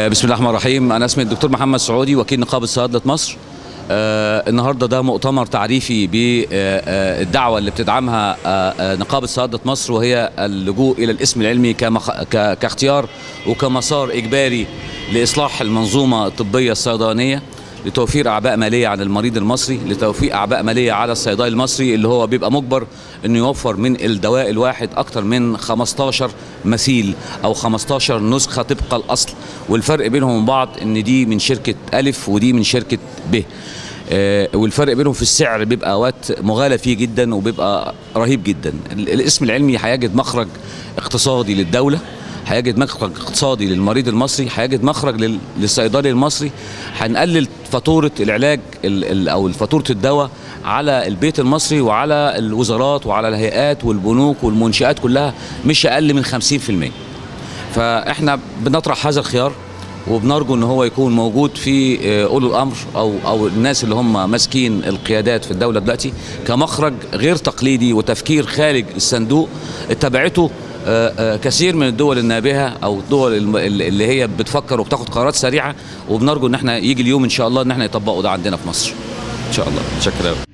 آه، بسم الله الرحمن الرحيم انا اسمي الدكتور محمد سعودي وكيل نقابه صيادله مصر آه، النهارده ده مؤتمر تعريفي بالدعوه اللي بتدعمها آه، آه، نقابه صيادله مصر وهي اللجوء الى الاسم العلمي كمخ... ك... كاختيار وكمسار اجباري لاصلاح المنظومه الطبيه الصيدلانيه لتوفير اعباء ماليه على المريض المصري لتوفير اعباء ماليه على الصيدلي المصري اللي هو بيبقى مجبر انه يوفر من الدواء الواحد اكتر من 15 مثيل او 15 نسخه طبق الاصل والفرق بينهم وبين بعض ان دي من شركه الف ودي من شركه ب آه، والفرق بينهم في السعر بيبقى وقت مغالى فيه جدا وبيبقى رهيب جدا ال- الاسم العلمي هيجد مخرج اقتصادي للدوله هيجد مخرج اقتصادي للمريض المصري هيجد مخرج لل- للصيدلي المصري هنقلل فاتوره العلاج ال- ال- او فاتوره الدواء على البيت المصري وعلى الوزارات وعلى الهيئات والبنوك والمنشآت كلها مش اقل من 50% فاحنا بنطرح هذا الخيار وبنرجو ان هو يكون موجود في آه، اولو الامر او او الناس اللي هم ماسكين القيادات في الدوله دلوقتي كمخرج غير تقليدي وتفكير خارج الصندوق اتبعته آه، آه، كثير من الدول النابهه او الدول الم- اللي هي بتفكر وبتاخد قرارات سريعه وبنرجو ان احنا يجي اليوم ان شاء الله ان احنا يطبقوا ده عندنا في مصر ان شاء الله شكرا